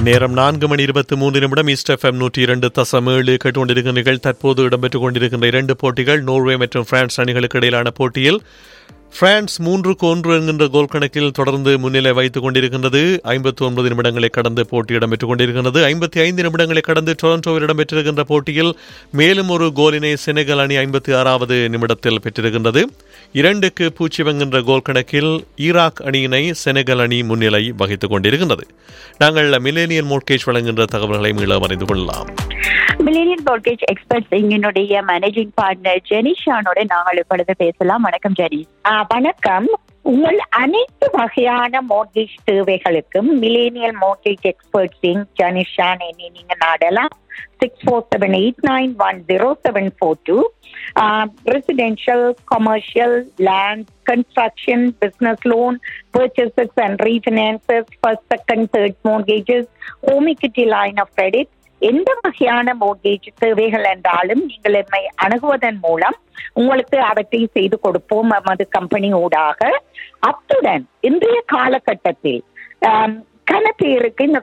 நேரம் நான்கு மணி இருபத்தி மூன்று நிமிடம் ஈஸ்ட் எஃப்எம் நூற்றி இரண்டு தசம் ஏழு கேட்டுக்கொண்டிருக்கிறீர்கள் தற்போது இடம்பெற்றுக் கொண்டிருக்கின்ற இரண்டு போட்டிகள் நோர்வே மற்றும் பிரான்ஸ் அணிகளுக்கு இடையிலான போட்டியில் பிரான்ஸ் மூன்றுக்கு ஒன்று என்கின்ற கோல் கணக்கில் தொடர்ந்து முன்னிலை வைத்துக் கொண்டிருக்கின்றது ஐம்பத்தி ஒன்பது நிமிடங்களை கடந்து போட்டி இடம்பெற்றுக் கொண்டிருக்கின்றது ஐம்பத்தி ஐந்து நிமிடங்களை கடந்து டொரண்டோவில் இடம்பெற்றிருக்கின்ற போட்டியில் மேலும் ஒரு கோலினை செனகல் அணி ஐம்பத்தி ஆறாவது நிமிடத்தில் பெற்றிருக்கின்றது இரண்டுக்கு பூஜ்ஜியம் என்கின்ற கோல் கணக்கில் ஈராக் அணியினை செனகல் அணி முன்னிலை வகித்துக் கொண்டிருக்கின்றது நாங்கள் மில்லேனியன் மோர்கேஜ் வழங்குகின்ற தகவல்களை மீள அறிந்து கொள்ளலாம் மில்லேனியன் மார்க்கேஜ் எக்ஸ்பர்ட்ஸ் என்னுடைய மேனேஜிங் பார்ட்னர் ஜெனிஷானோட நாங்கள் இப்பொழுது பேசலாம் வணக்கம் ஜெனி ஆ, வணக்கம் உங்கள் அனைத்து வகையான மோர்கேஜ் தேவைகளுக்கும் மிலேனியல் மோர்கேஜ் எக்ஸ்பர்ட்ஸின் ஜனிஷான் என்னை நீங்க நாடலாம் six four seven eight nine one zero seven four two residential commercial land construction business loan purchases and refinances first second third mortgages home equity line of credit எந்த வகையான mortgage தேவைகள் என்றாலும் நீங்கள் எம்மை அணுகுவதன் மூலம் உங்களுக்கு அவற்றை செய்து கொடுப்போம் நமது கம்பெனி ஊடாக அத்துடன் இன்றைய காலகட்டத்தில் ஆம், கன பேருக்கு இந்த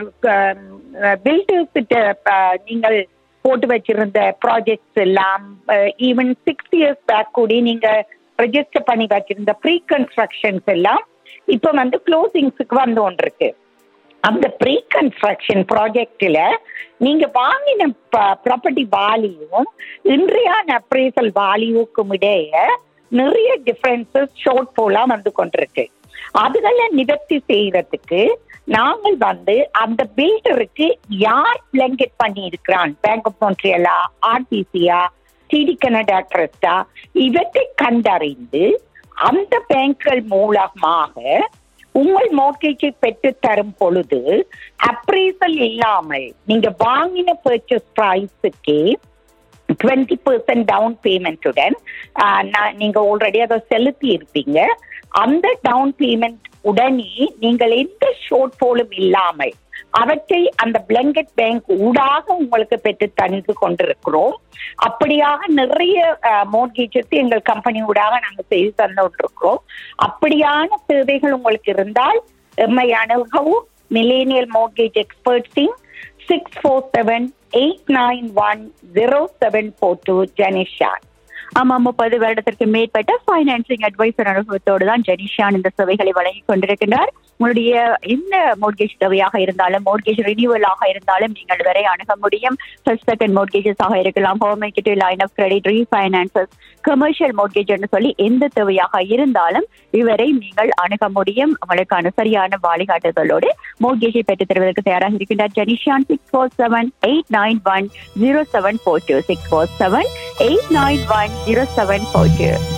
பில்டர்ஸ் நீங்கள் போட்டு வச்சிருந்த ப்ராஜெக்ட்ஸ் எல்லாம் ஈவன் சிக்ஸ் இயர்ஸ் பேக் கூடி நீங்க ரெஜிஸ்டர் பண்ணி வச்சிருந்த ப்ரீ கன்ஸ்ட்ரக்ஷன்ஸ் எல்லாம் இப்போ வந்து க்ளோசிங்ஸுக்கு வந்து கொண்டிருக்கு அந்த ப்ரீ கன்ஸ்ட்ரக்ஷன் ப்ராஜெக்டில் நீங்க வாங்கின ப்ராப்பர்ட்டி வேல்யூவும் இன்றைய அப்ரேசல் வேல்யூவுக்கும் இடையே நிறைய டிஃபரன்சஸ் ஷார்ட் ஃபோலாக வந்து கொண்டிருக்கு அதுகளை நிவர்த்தி செய்யறதுக்கு நாங்கள் வந்து அந்த பில்டருக்கு யார் பிளங்கெட் பண்ணி இருக்கிறான் பேங்க் ஆஃப் மோன்ட்ரியலா ஆர்டிசியா டிடி கனடா ட்ரஸ்டா இவற்றை கண்டறிந்து அந்த பேங்க்கள் மூலமாக உங்கள் மோர்கேஜை பெற்று தரும் பொழுது அப்ரேசல் இல்லாமல் நீங்க வாங்கின பர்ச்சேஸ் ப்ரைஸுக்கே டுவெண்ட்டி பர்சன்ட் டவுன் பேமெண்ட்டுடன் நீங்க ஆல்ரெடி அதை செலுத்தி இருப்பீங்க அந்த டவுன் பேமெண்ட் உடனே நீங்கள் எந்த ஷோர்ட் போலும் இல்லாமல் அவற்றை அந்த பிளங்கெட் பேங்க் ஊடாக உங்களுக்கு பெற்று தந்து கொண்டிருக்கிறோம் அப்படியாக நிறைய மோர்கேஜஸ் எங்கள் கம்பெனி ஊடாக நாங்கள் செய்து தந்து கொண்டிருக்கிறோம் அப்படியான தேவைகள் உங்களுக்கு இருந்தால் எம்மை அணுகவும் மில்லேனியல் மோர்கேஜ் எக்ஸ்பர்ட்ஸின் six four seven eight nine one zero seven four two Janisha ஆமா முப்பது வருடத்திற்கு மேற்பட்ட ஃபைனான்சிங் அட்வைசர் அனுபவத்தோடு தான் ஜெனிஷான் இந்த சேவைகளை வழங்கி கொண்டிருக்கின்றார் உங்களுடைய எந்த மோர்கேஜ் தேவையாக இருந்தாலும் மோர்கேஜ் ரினியூவலாக இருந்தாலும் நீங்கள் வரை அணுக முடியும் ஃபர்ஸ்ட் செகண்ட் மோர்கேஜஸ் ஆக இருக்கலாம் home equity line of credit refinances commercial mortgage என்று சொல்லி எந்த தேவையாக இருந்தாலும் இவரை நீங்கள் அணுக முடியும் உங்களுக்கான சரியான வழிகாட்டுதலோடு மோர்கேஜை பெற்றுத் தருவதற்கு தயாராக இருக்கின்றார் Janishan six four seven eight nine one zero seven four two six four seven eight nine one zero seven four two